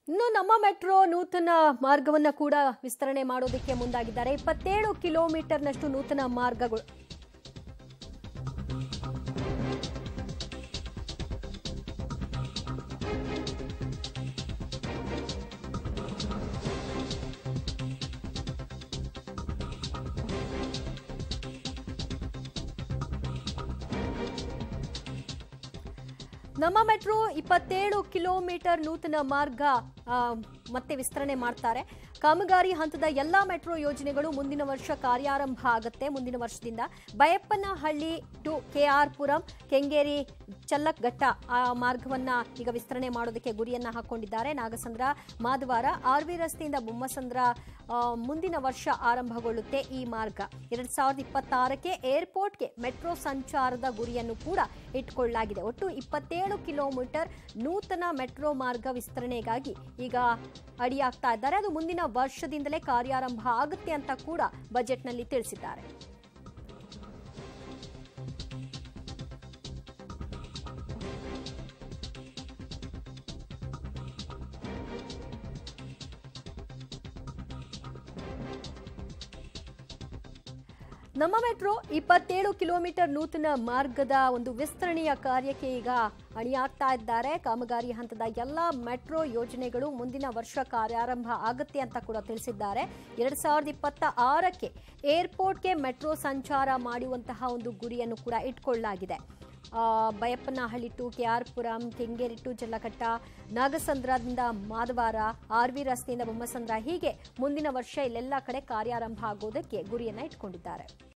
ಇನ್ನು ನಮ್ಮ ಮೆಟ್ರೋ ನೂತನ ಮಾರ್ಗವನ್ನ ಕೂಡ ವಿಸ್ತರಣೆ ಮಾಡೋದಕ್ಕೆ ಮುಂದಾಗಿದ್ದಾರೆ ಇಪ್ಪತ್ತೇಳು ಕಿಲೋಮೀಟರ್ನಷ್ಟು ನೂತನ ಮಾರ್ಗಗಳು ನಮ್ಮ ಮೆಟ್ರೋ ಇಪ್ಪತ್ತೇಳು ಕಿಲೋಮೀಟರ್ ನೂತನ ಮಾರ್ಗ ಆ, ಮತ್ತೆ ವಿಸ್ತರಣೆ ಮಾಡ್ತಾರೆ ಕಾಮಗಾರಿ ಹಂತದ ಎಲ್ಲಾ ಮೆಟ್ರೋ ಯೋಜನೆಗಳು ಮುಂದಿನ ವರ್ಷ ಕಾರ್ಯಾರಂಭ ಆಗುತ್ತೆ ಮುಂದಿನ ವರ್ಷದಿಂದ ಬಯಪ್ಪನಹಳ್ಳಿ ಟು ಕೆಆರ್ ಪುರಂ ಕೆಂಗೇರಿ ಚಲ್ಲಕ್ಘಟ್ಟ ಆ ಮಾರ್ಗವನ್ನ ಈಗ ವಿಸ್ತರಣೆ ಮಾಡೋದಕ್ಕೆ ಗುರಿಯನ್ನ ಹಾಕೊಂಡಿದ್ದಾರೆ ನಾಗಸಂದ್ರ ಮಾದವಾರ ಆರ್ವಿ ರಸ್ತೆಯಿಂದ ಬೊಮ್ಮಸಂದ್ರ ಆ, ಮುಂದಿನ ವರ್ಷ ಆರಂಭಗೊಳ್ಳುತ್ತೆ ಈ ಮಾರ್ಗ ಎರಡ್ ಸಾವಿರದ ಇಪ್ಪತ್ತಾರಕ್ಕೆ ಏರ್ಪೋರ್ಟ್ಗೆ ಮೆಟ್ರೋ ಸಂಚಾರದ ಗುರಿಯನ್ನು ಕೂಡ ಇಟ್ಕೊಳ್ಳಲಾಗಿದೆ ಒಟ್ಟು ಇಪ್ಪತ್ತೇಳು ಕಿಲೋಮೀಟರ್ ನೂತನ ಮೆಟ್ರೋ ಮಾರ್ಗ ವಿಸ್ತರಣೆಗಾಗಿ ಈಗ ಅಡಿಯಾಗ್ತಾ ಇದ್ದಾರೆ ಅದು ಮುಂದಿನ ವರ್ಷದಿಂದಲೇ ಕಾರ್ಯಾರಂಭ ಆಗುತ್ತೆ ಅಂತ ಕೂಡ ಬಜೆಟ್ನಲ್ಲಿ ತಿಳಿಸಿದ್ದಾರೆ ನಮ್ಮ ಮೆಟ್ರೋ ಇಪ್ಪತ್ತೇಳು ಕಿಲೋಮೀಟರ್ ನೂತನ ಮಾರ್ಗದ ಒಂದು ವಿಸ್ತರಣೆಯ ಕಾರ್ಯಕ್ಕೆ ಈಗ ಅಣಿಯಾಗ್ತಾ ಇದ್ದಾರೆ ಕಾಮಗಾರಿ ಹಂತದ ಎಲ್ಲ ಮೆಟ್ರೋ ಯೋಜನೆಗಳು ಮುಂದಿನ ವರ್ಷ ಕಾರ್ಯಾರಂಭ ಆಗುತ್ತೆ ಅಂತ ಕೂಡ ತಿಳಿಸಿದ್ದಾರೆ ಎರಡ್ ಸಾವಿರದ ಇಪ್ಪತ್ತ ಆರಕ್ಕೆ ಏರ್ಪೋರ್ಟ್ಗೆ ಮೆಟ್ರೋ ಸಂಚಾರ ಮಾಡುವಂತಹ ಒಂದು ಗುರಿಯನ್ನು ಕೂಡ ಇಟ್ಕೊಳ್ಳಲಾಗಿದೆ ಆ, ಬಯಪ್ಪನಹಳ್ಳಿ ಟು ಕೆ ಆರ್ ಪುರಂ ಕೆಂಗೇರಿ ಟು ಜಲ್ಲಘಟ್ಟ ನಾಗಸಂದ್ರದಿಂದ ಮಾದವಾರ ಆರ್ ವಿ ರಸ್ತೆಯಿಂದ ಬೊಮ್ಮಸಂದ್ರ ಹೀಗೆ ಮುಂದಿನ ವರ್ಷ ಇಲ್ಲೆಲ್ಲ ಕಡೆ ಕಾರ್ಯಾರಂಭ ಆಗೋದಕ್ಕೆ ಗುರಿಯನ್ನ ಇಟ್ಕೊಂಡಿದ್ದಾರೆ